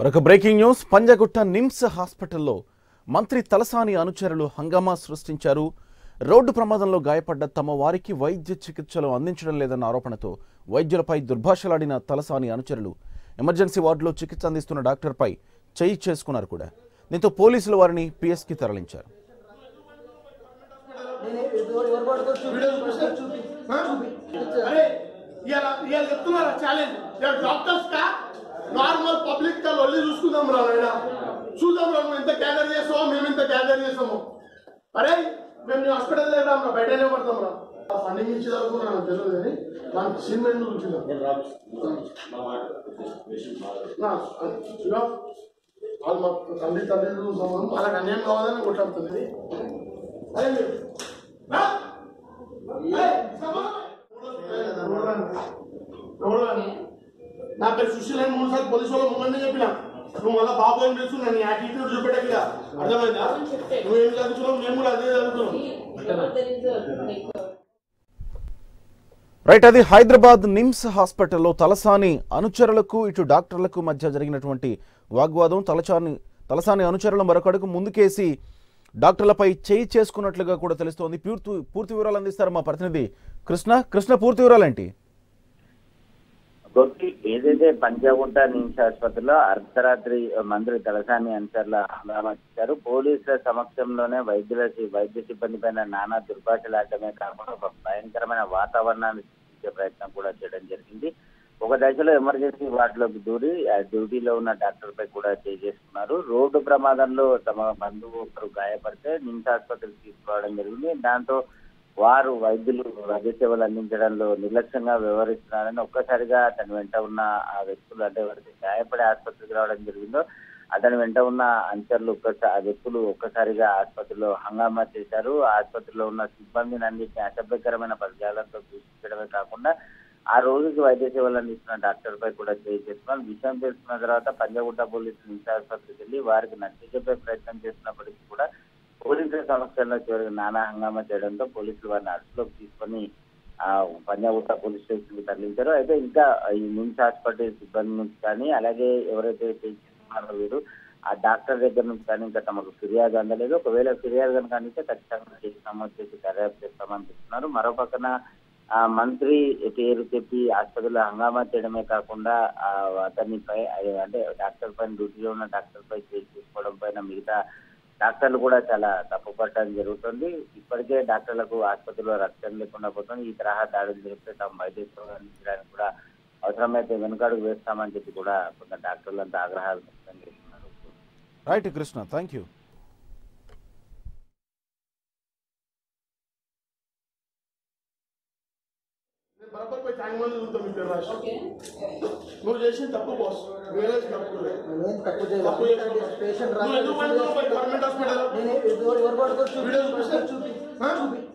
మరొక breaking news Panjagutta NIMS హాస్పిటల్లో మంత్రి తలసాని అనుచరులు హంగామా సృష్టించారు రోడ్డు ప్రమాదంలో గాయపడ్డ తమ వారికి వైద్య చికిత్సలు అందించడం లేదన్న ఆరోపణతో వైద్యులపై దుర్భాషలాడిన తలసాని అనుచరులు ఎమర్జెన్సీ వార్డులో చికిత్స అందిస్తున్న డాక్టర్పై చేయి చేసుకున్నారు కూడా దీంతో పోలీసులు వారిని పిఎస్కి తరలించారు అరే ఇవాళ ఇవాళ చెప్తున్నారా ఛాలెంజ్ ఇవాళ డాక్టర్స్ కా నార్మల్ పబ్లిక్ కా లొల్లి చూసుకుందాం రా నాయన చూద్దాం రా నువ్వు ఎంత గ్యాదర్ చేసావో మేము ఎంత గ్యాదర్ చేసామో అరే మేము నీ హాస్పిటల్ దగ్గర రా బయటనే పడతాం రా ఆ ఫండింగ్ ఇచ్చే వరకు నాకు తెలియదు కానీ దానికి సినిమా ఎందుకు చూసిందా వాళ్ళు మా తండ్రి తండ్రి చూసాము వాళ్ళకి అన్యాయం కావాలని కొట్లాడుతుంది అరే మీరు రా. నా పేరు సుశీల్ అని మూడు సార్లు పోలీసు వాళ్ళ ముందు చెప్పిన నువ్వు మళ్ళీ బాబు అని తెలుసు నన్ను యాటిట్యూడ్ చూపెట్టక అర్థమైందా నువ్వేం చదువుతున్నావు మేము కూడా అదే చదువుతున్నాం రైట్ అది హైదరాబాద్ నిమ్స్ హాస్పిటల్లో తలసాని అనుచరులకు ఇటు డాక్టర్లకు మధ్య జరిగినటువంటి వాగ్వాదం తలసాని తలసాని అనుచరులు మరొకడుకు ముందుకేసి డాక్టర్లపై చేయి చేసుకున్నట్లుగా కూడా తెలుస్తోంది పూర్తి పూర్తి వివరాలు అందిస్తారు మా ప్రతినిధి కృష్ణ కృష్ణ పూర్తి వివరాలేంటి గోపి ఏదైతే పంజాగుంట నిమ్స్ ఆసుపత్రిలో అర్ధరాత్రి మంత్రి తలసాని అనుచరుల హంగామా చేశారు పోలీసుల సమక్షంలోనే వైద్యుల సి- వైద్య సిబ్బంది పైన నానా దుర్భాషలాడటమే కాకుండా ఒక భయంకరమైన వాతావరణాన్ని సృష్టించే ప్రయత్నం కూడా చేయడం జరిగింది ఒక దశలో ఎమర్జెన్సీ వార్డులోకి దూరి ఆ డ్యూటీలో ఉన్న డాక్టర్ పై కూడా చేసుకున్నారు రోడ్డు ప్రమాదంలో తమ బంధువు ఒకరు గాయపడితే నిమ్స్ ఆసుపత్రికి తీసుకురావడం జరిగింది దాంతో వారు వైద్యులు వైద్య సేవలు అందించడంలో నిర్లక్ష్యంగా వ్యవహరిస్తున్నారని ఒక్కసారిగా అతని వెంట ఉన్న ఆ వ్యక్తులు అంటే ఎవరికి గాయపడి ఆసుపత్రికి రావడం జరిగిందో అతని వెంట ఉన్న అనుచరులు ఒక్కసారి ఆ వ్యక్తులు ఒక్కసారిగా ఆసుపత్రిలో హంగామా చేశారు ఆసుపత్రిలో ఉన్న సిబ్బందిని అన్నింటినీ అసభ్యకరమైన పదజాలంతో దూషించడమే కాకుండా ఆ రోజుకి వైద్య సేవలు అందిస్తున్న డాక్టర్ పై కూడా చేయి చేస్తున్నారు విషయం తెలుసుకున్న తర్వాత పంజాగుట్ట పోలీసులు నిమ్స్ ఆసుపత్రికి వెళ్ళి వారికి నచ్చ చెప్పే ప్రయత్నం చేస్తున్నప్పటికీ కూడా పోలీసుల సమక్షంలో చివరికి నానా హంగామా చేయడంతో పోలీసులు వారిని అదుపులోకి తీసుకొని ఆ పంజాగుట్ట పోలీస్ స్టేషన్ కి తరలించారు అయితే ఇంకా ఈ నిమ్స్ హాస్పిటల్ సిబ్బంది నుంచి కానీ అలాగే ఎవరైతే చేస్తున్నారో వీరు ఆ డాక్టర్ దగ్గర నుంచి కానీ ఇంకా తమకు ఫిర్యాదు అందలేదు ఒకవేళ ఫిర్యాదు కనుక అందితే ఖచ్చితంగా కేసు నమోదు చేసి దర్యాప్తు చేస్తామని చెప్తున్నారు మరో పక్కన ఆ మంత్రి పేరు చెప్పి ఆసుపత్రిలో హంగామా చేయడమే కాకుండా ఆ అతన్ని పై అంటే డాక్టర్ పైన డ్యూటీలో ఉన్న డాక్టర్ పై కేసు తీసుకోవడం పైన మిగతా డాక్టర్లు కూడా చాలా తప్పు పట్టడం జరుగుతుంది ఇప్పటికే డాక్టర్లకు ఆసుపత్రిలో రక్తం లేకుండా పోతుంది ఈ తరహా దాడులు జరిగితే తమ వైద్య సేవలు అందించడానికి కూడా అవసరమైతే వెనుకడుగు వేస్తామని చెప్పి కూడా కొంత డాక్టర్లంతా ఆగ్రహాలు వ్యక్తం చేస్తున్నారు రైట్ కృష్ణ థ్యాంక్ యూ నేను బరాబర్ పోయి ట్యాంక్ మంది చూద్దాం మీ పేరు రాసి నువ్వు చేసిన తప్పు బాస్ వేరే తప్పు నేను తప్పు తప్పు చేయలేదు చేస్తున్నావు. పేషెంట్ నువ్వు ఎందుకు పోయినావు? పోయి గవర్నమెంట్ హాస్పిటల్ నేను ఎవరు ఎవరు పడుకోవచ్చు వీడియో చూపిస్తే చూపి ఆ? చూపి